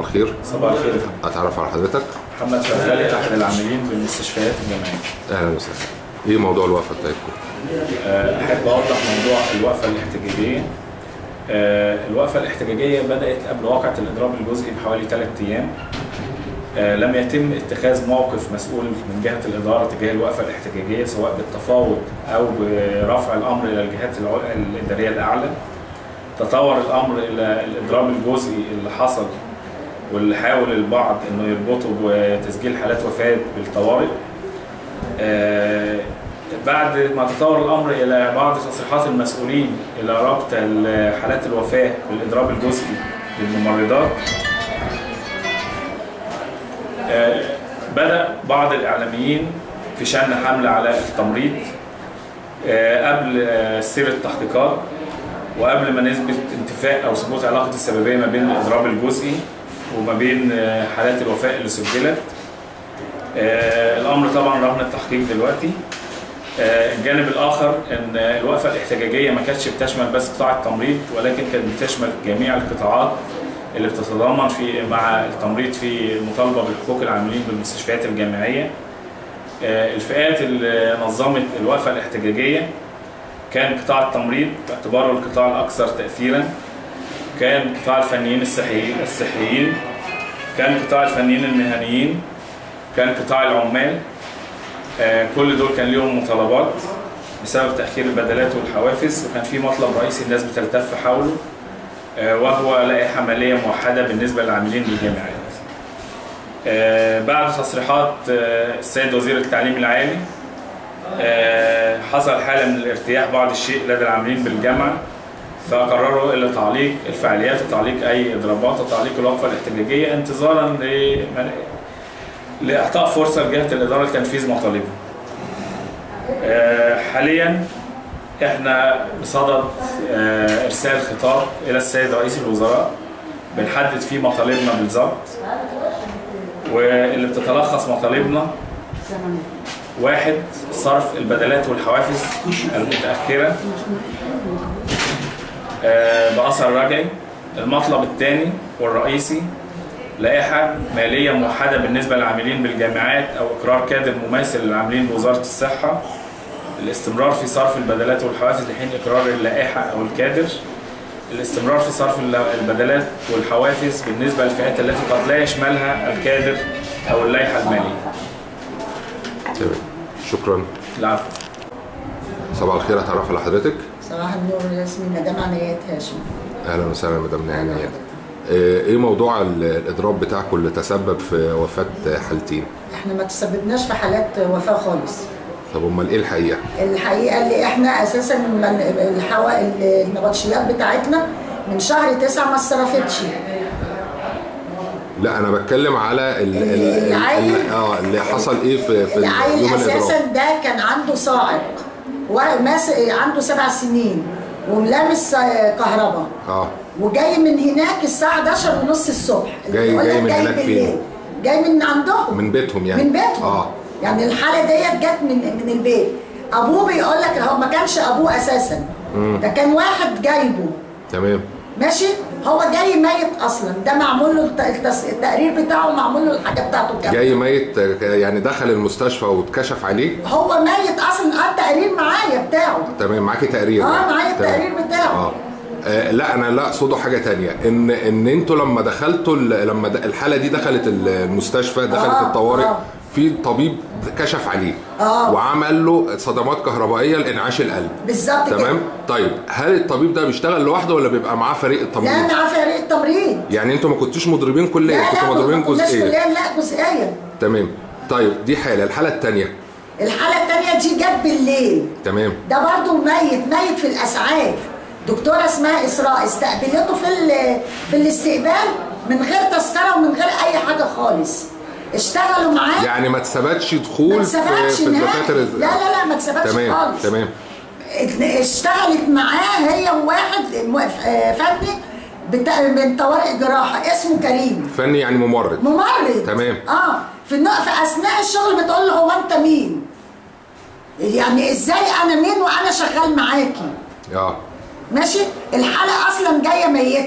الخير صباح الخير اتعرف على حضرتك محمد شغالي احد العاملين بالمستشفيات الجامعيه اهلا وسهلا ايه موضوع الوقفه بتاعتكم أه، احب اوضح موضوع الوقفه الاحتجاجيه أه، الوقفه الاحتجاجيه بدات قبل واقعه الاضراب الجزئي بحوالي ثلاث ايام أه، لم يتم اتخاذ موقف مسؤول من جهه الاداره تجاه الوقفه الاحتجاجيه سواء بالتفاوض او برفع الامر الى الجهات الع- الاداريه الاعلى تطور الامر الى الاضراب الجزئي اللي حصل واللي حاول البعض انه يربطه بتسجيل حالات وفاه بالطوارئ آه، بعد ما تطور الامر الى بعض تصريحات المسؤولين الى ربط ال- حالات الوفاه بالاضراب الجزئي للممرضات آه، بدا بعض الاعلاميين في شان حمله على التمريض آه، قبل آه، سير التحقيقات وقبل ما نثبت انتفاء او ثبوت علاقه السببيه ما بين الاضراب الجزئي وما بين آه، حالات الوفاه اللي سجلت آه، الامر طبعا رهن التحقيق دلوقتي آه، الجانب الاخر ان الوقفه الاحتجاجيه ما كانتش بتشمل بس قطاع التمريض ولكن كانت بتشمل جميع القطاعات اللي بتتضامن في مع التمريض في المطالبه بحقوق العاملين بالمستشفيات الجامعيه آه، الفئات اللي نظمت الوقفه الاحتجاجيه كان قطاع التمريض باعتباره القطاع الاكثر تاثيرا كان قطاع الفنيين الصحيين الصحيين كان قطاع الفنيين المهنيين كان قطاع العمال آه، كل دول كان ليهم مطالبات بسبب تأخير البدلات والحوافز وكان في مطلب رئيسي الناس بتلتف حوله آه، وهو لائحة مالية موحدة بالنسبة للعاملين بالجامعات. آه، بعد تصريحات آه، السيد وزير التعليم العالي آه، حصل حالة من الارتياح بعض الشيء لدى العاملين بالجامعة فقرروا الى تعليق الفعاليات وتعليق اي اضرابات وتعليق الوقفه الاحتجاجيه انتظارا لمن- لاعطاء فرصه لجهه الاداره لتنفيذ مطالبهم. آه، حاليا احنا بصدد آه، ارسال خطاب الى السيد رئيس الوزراء بنحدد فيه مطالبنا بالظبط واللي بتتلخص مطالبنا واحد صرف البدلات والحوافز المتاخره آه، باثر رجعي المطلب الثاني والرئيسي لائحة مالية موحدة بالنسبة للعاملين بالجامعات أو إقرار كادر مماثل للعاملين بوزارة الصحة الاستمرار في صرف البدلات والحوافز لحين إقرار اللائحة أو الكادر الاستمرار في صرف الل- البدلات والحوافز بالنسبة للفئات التي قد لا يشملها الكادر أو اللائحة المالية تمام شكرا العفو صباح الخير اتعرف على حضرتك صباح النور اسمي مدام عنايات هاشم اهلا وسهلا مدام نعنايات آه، ايه موضوع ال- الاضراب بتاعكم اللي تسبب في وفاه حالتين احنا ما تسببناش في حالات وفاه خالص طب امال ايه الحقيقه الحقيقه اللي احنا اساسا من الحوا النبطشيات بتاعتنا من شهر تسعة ما اتصرفتش لا انا بتكلم على ال ال ال العيل- ال اه اللي حصل ايه في في العيل يوم اساسا الاضراب ده كان عنده صاعق وماس عنده سبع سنين وملامس كهرباء اه وجاي من هناك الساعه 11 ونص الصبح جاي- بيقول جاي لك من هناك بالليل. فين؟ جاي من عندهم من بيتهم يعني من بيتهم اه يعني الحاله ديت جت من من البيت ابوه بيقول لك هو ما كانش ابوه اساسا مم. ده كان واحد جايبه تمام ماشي هو جاي ميت اصلا ده معمول له الت- التس- التقرير بتاعه معمول له الحاجه بتاعته كامله جاي ميت آه، يعني دخل المستشفى واتكشف عليه هو ميت اصلا اه التقرير معايا بتاعه تمام معاكي تقرير اه يعني. معايا تمام. التقرير بتاعه اه آه، لا انا لا اقصده حاجه تانية ان ان انتوا لما دخلتوا ال- لما د- الحاله دي دخلت ال- المستشفى دخلت آه، الطوارئ آه. في طبيب كشف عليه آه. وعمل له صدمات كهربائيه لانعاش القلب بالظبط كده تمام طيب هل الطبيب ده بيشتغل لوحده ولا بيبقى معاه فريق لا التمريض مع فريق التمريض يعني انتوا ما كنتوش مضربين كليه لا كنتوا لا مضربين ما كناش جزئيه كليا لا جزئيا تمام طيب دي حاله الحاله الثانيه الحاله الثانيه دي جت بالليل تمام ده برضو ميت ميت في الاسعاف دكتوره اسمها اسراء استقبلته في ال- في الاستقبال من غير تذكره ومن غير اي حاجه خالص اشتغلوا معاه يعني ما اتثبتش دخول ما في, اتثبتش في نهائي. الدفاتر لا لا لا ما اتثبتش تمام خالص تمام اشتغلت معاه هي وواحد م- آه، فني بتاع من طوارئ جراحه اسمه كريم فني يعني ممرض ممرض تمام. اه في النق- في اثناء الشغل بتقول له هو انت مين؟ يعني ازاي انا مين وانا شغال معاكي؟ اه ماشي؟ الحاله اصلا جايه ميته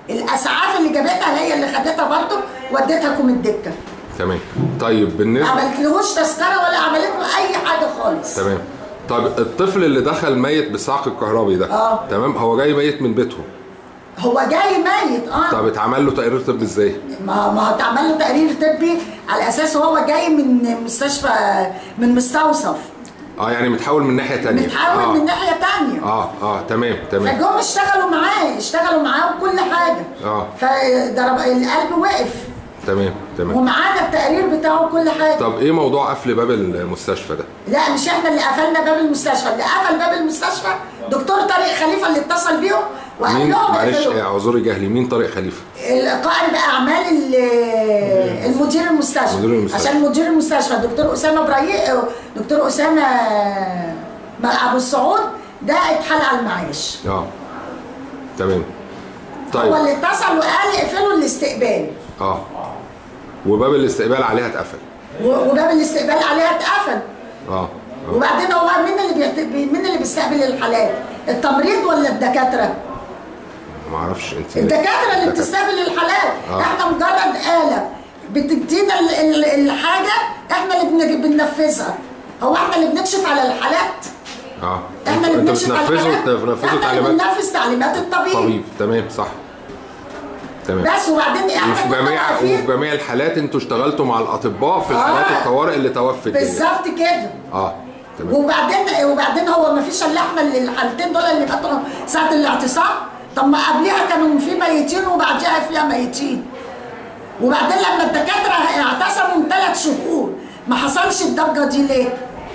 الاسعاف اللي جابتها هي اللي خدتها برضه وديتها كوم الدكه تمام طيب ما بالنسبه عملتلهوش تذكره ولا عملت له اي حاجه خالص تمام طب الطفل اللي دخل ميت بالصعق الكهربي ده آه. تمام هو جاي ميت من بيتهم هو جاي ميت اه طب اتعمل له تقرير طبي ازاي ما ما اتعمل له تقرير طبي على اساس هو جاي من مستشفى من مستوصف اه يعني متحول من ناحيه تانية متحول اه من ناحيه تانية اه اه تمام تمام فجم اشتغلوا معاه اشتغلوا معاه وكل حاجه آه. فضرب القلب وقف تمام تمام ومعانا التقرير بتاعه وكل حاجه طب ايه موضوع قفل باب المستشفى ده لا مش احنا اللي قفلنا باب المستشفى اللي قفل باب المستشفى دكتور طارق خليفه اللي اتصل بيهم وقال مين لهم معلش اقفلوا. اعذري جهلي مين طارق خليفه قائم باعمال ال- المدير المستشفى مدير المستشفى. عشان مدير المستشفى دكتور اسامه ابراهيم دكتور اسامه ابو السعود ده اتحال على المعاش اه تمام هو طيب اللي اتصل وقال اقفلوا الاستقبال اه وباب الاستقبال عليها اتقفل و- وباب الاستقبال عليها اتقفل اه آه. وبعدين هو مين اللي بيت... مين اللي بيستقبل الحالات التمريض ولا الدكاتره ما اعرفش انت الدكاتره اللي الدكاترة. بتستقبل الحالات آه. احنا مجرد آلة بتدينا ال- ال- الحاجه احنا اللي بن- بننفذها هو احنا اللي بنكشف على الحالات اه احنا اللي انت بنكشف على بتنفذوا الحالات بتنفذوا احنا اللي تعليمات بننفذ تعليمات الطبيب طبيب تمام صح تمام بس وبعدين احنا وفي كنا جميع واقفين وفي جميع الحالات انتوا اشتغلتوا مع الاطباء في آه. الحالات الطوارئ اللي توفت دي. بالظبط كده اه تمام وبعدين وبعدين هو ما فيش الا احنا اللي الحالتين دول اللي بقوا ساعه الاعتصام طب ما قبلها كانوا في ميتين وبعدها فيها ميتين وبعدين لما الدكاتره اعتصموا من ثلاث شهور ما حصلش الضجه دي ليه؟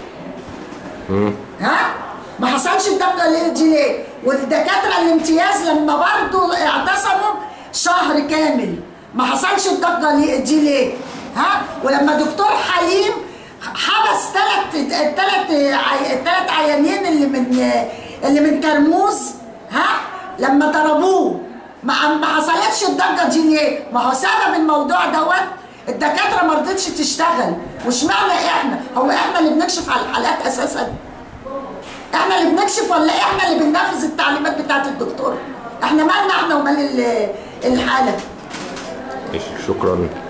ها؟ ما حصلش الضجه ليه دي ليه؟ والدكاتره الامتياز لما برضه اعتصموا شهر كامل ما حصلش الضجه ليه- دي ليه؟ ها؟ ولما دكتور حليم حبس ثلاث الثلاث الثلاث عيانين اللي من اللي من كرموز ها؟ لما ضربوه ما ما حصلتش الضجه دي ليه؟ ما هو سبب الموضوع دوت الدكاتره ما رضتش تشتغل واشمعنى احنا؟ هو احنا اللي بنكشف على الحالات اساسا؟ احنا اللي بنكشف ولا احنا اللي بننفذ التعليمات بتاعت الدكتور؟ احنا مالنا احنا ومال ال- الحاله؟ ماشي، شكرا